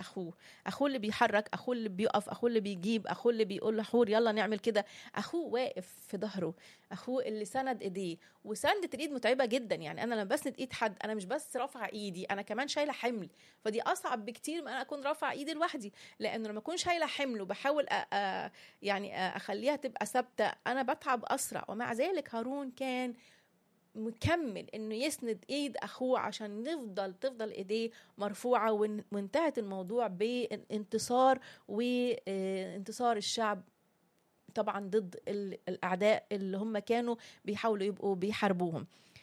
اخوه اخوه اللي بيحرك اخوه اللي بيقف اخوه اللي بيجيب اخوه اللي بيقول له حور يلا نعمل كده اخوه واقف في ظهره اخوه اللي سند ايديه وسندة الايد متعبه جدا يعني انا لما بسند ايد حد انا مش بس رافعه ايدي انا كمان شايله حمل فدي اصعب بكتير من انا اكون رافعه ايدي لوحدي لانه لما اكون شايله حمل وبحاول أ... أ... يعني اخليها تبقى ثابته انا بتعب اسرع ومع ذلك هارون كان مكمل انه يسند ايد اخوه عشان نفضل تفضل ايديه مرفوعه وانتهت الموضوع بانتصار وانتصار الشعب طبعا ضد الاعداء اللي هم كانوا بيحاولوا يبقوا بيحاربوهم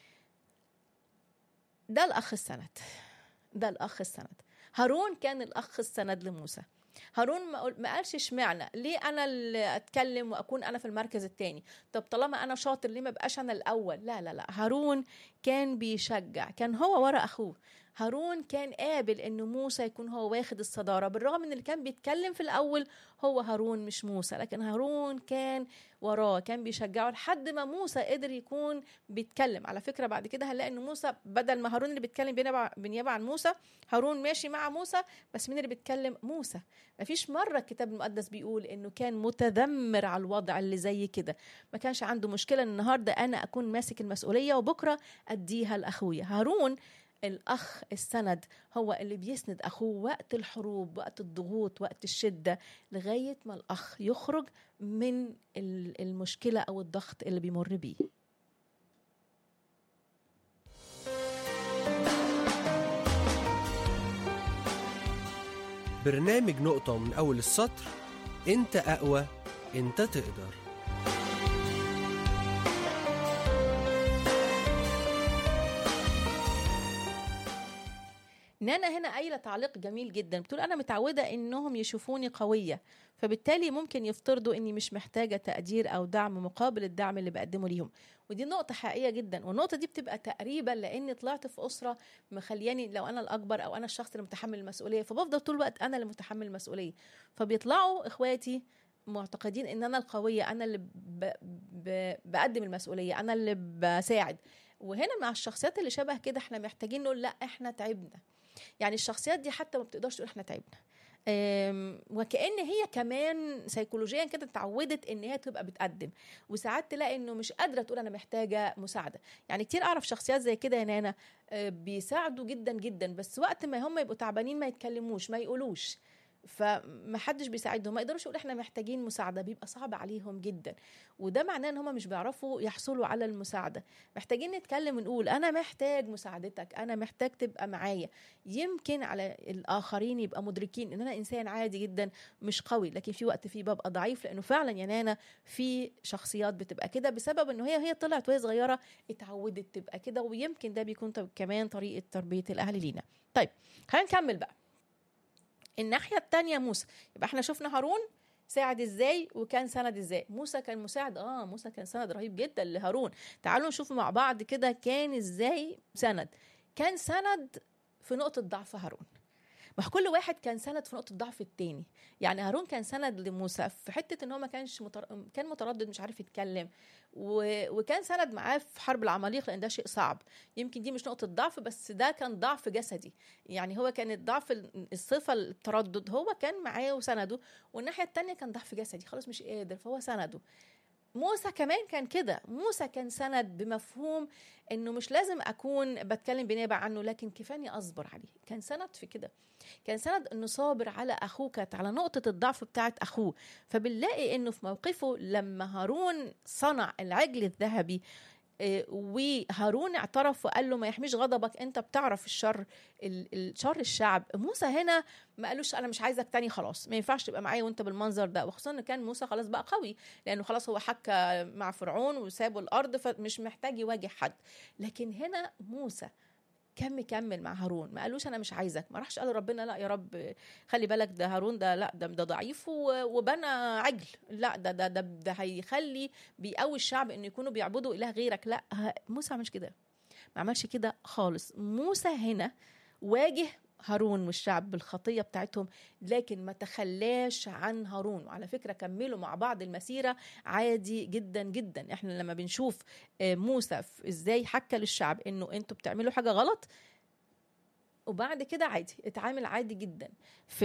ده الاخ السند ده الاخ السند هارون كان الاخ السند لموسى هارون ما قالش اشمعنى ليه انا اللي اتكلم واكون انا في المركز الثاني طب طالما انا شاطر ليه ما بقاش انا الاول لا لا لا هارون كان بيشجع كان هو ورا اخوه هارون كان قابل ان موسى يكون هو واخد الصداره بالرغم ان اللي كان بيتكلم في الاول هو هارون مش موسى لكن هارون كان وراه كان بيشجعه لحد ما موسى قدر يكون بيتكلم على فكره بعد كده هنلاقي ان موسى بدل ما هارون اللي بيتكلم بنيابه عن موسى هارون ماشي مع موسى بس مين اللي بيتكلم موسى مفيش مره الكتاب المقدس بيقول انه كان متذمر على الوضع اللي زي كده ما كانش عنده مشكله ان النهارده انا اكون ماسك المسؤوليه وبكره اديها لاخويا هارون الأخ السند هو اللي بيسند أخوه وقت الحروب وقت الضغوط وقت الشدة لغاية ما الأخ يخرج من المشكلة أو الضغط اللي بيمر بيه برنامج نقطة من أول السطر أنت أقوى أنت تقدر نانا هنا قايله تعليق جميل جدا بتقول انا متعوده انهم يشوفوني قويه فبالتالي ممكن يفترضوا اني مش محتاجه تقدير او دعم مقابل الدعم اللي بقدمه ليهم ودي نقطه حقيقيه جدا والنقطه دي بتبقى تقريبا لاني طلعت في اسره مخلياني لو انا الاكبر او انا الشخص اللي متحمل المسؤوليه فبفضل طول الوقت انا اللي متحمل المسؤوليه فبيطلعوا اخواتي معتقدين ان انا القويه انا اللي ب... ب... بقدم المسؤوليه انا اللي بساعد وهنا مع الشخصيات اللي شبه كده احنا محتاجين نقول لا احنا تعبنا يعني الشخصيات دي حتى ما بتقدرش تقول احنا تعبنا وكأن هي كمان سيكولوجيا كده اتعودت ان هي تبقى بتقدم وساعات تلاقي انه مش قادره تقول انا محتاجه مساعده يعني كتير اعرف شخصيات زي كده يا نانا بيساعدوا جدا جدا بس وقت ما هم يبقوا تعبانين ما يتكلموش ما يقولوش فما حدش بيساعدهم ما يقدروش يقولوا احنا محتاجين مساعده بيبقى صعب عليهم جدا وده معناه ان هم مش بيعرفوا يحصلوا على المساعده محتاجين نتكلم ونقول انا محتاج مساعدتك انا محتاج تبقى معايا يمكن على الاخرين يبقى مدركين ان انا انسان عادي جدا مش قوي لكن في وقت فيه ببقى ضعيف لانه فعلا يا نانا في شخصيات بتبقى كده بسبب انه هي هي طلعت وهي صغيره اتعودت تبقى كده ويمكن ده بيكون كمان طريقه تربيه الاهل لينا طيب خلينا نكمل بقى الناحيه الثانيه موسى يبقى احنا شفنا هارون ساعد ازاي وكان سند ازاي موسى كان مساعد اه موسى كان سند رهيب جدا لهارون تعالوا نشوف مع بعض كده كان ازاي سند كان سند في نقطه ضعف هارون ما كل واحد كان سند في نقطه ضعف التاني يعني هارون كان سند لموسى في حته ان هو ما كانش متر... كان متردد مش عارف يتكلم و... وكان سند معاه في حرب العماليق لان ده شيء صعب يمكن دي مش نقطه ضعف بس ده كان ضعف جسدي يعني هو كان الضعف الصفه التردد هو كان معاه وسنده والناحيه التانية كان ضعف جسدي خلاص مش قادر فهو سنده موسى كمان كان كده موسى كان سند بمفهوم انه مش لازم اكون بتكلم بنيابه عنه لكن كفاني اصبر عليه كان سند في كده كان سند انه صابر على اخوه كانت على نقطه الضعف بتاعت اخوه فبنلاقي انه في موقفه لما هارون صنع العجل الذهبي وهارون اعترف وقال له ما يحميش غضبك انت بتعرف الشر الشر الشعب موسى هنا ما قالوش انا مش عايزك تاني خلاص ما ينفعش تبقى معايا وانت بالمنظر ده وخصوصا ان كان موسى خلاص بقى قوي لانه خلاص هو حكى مع فرعون وسابوا الارض فمش محتاج يواجه حد لكن هنا موسى كان مكمل مع هارون ما قالوش انا مش عايزك ما راحش قال ربنا لا يا رب خلي بالك ده هارون ده لا ده ده ضعيف وبنى عجل لا ده ده ده, ده هيخلي بيقوي الشعب انه يكونوا بيعبدوا اله غيرك لا موسى ما عملش كده ما عملش كده خالص موسى هنا واجه هارون والشعب بالخطيه بتاعتهم لكن ما تخلاش عن هارون وعلى فكره كملوا مع بعض المسيره عادي جدا جدا احنا لما بنشوف موسى ازاي حكى للشعب انه انتوا بتعملوا حاجه غلط وبعد كده عادي اتعامل عادي جدا في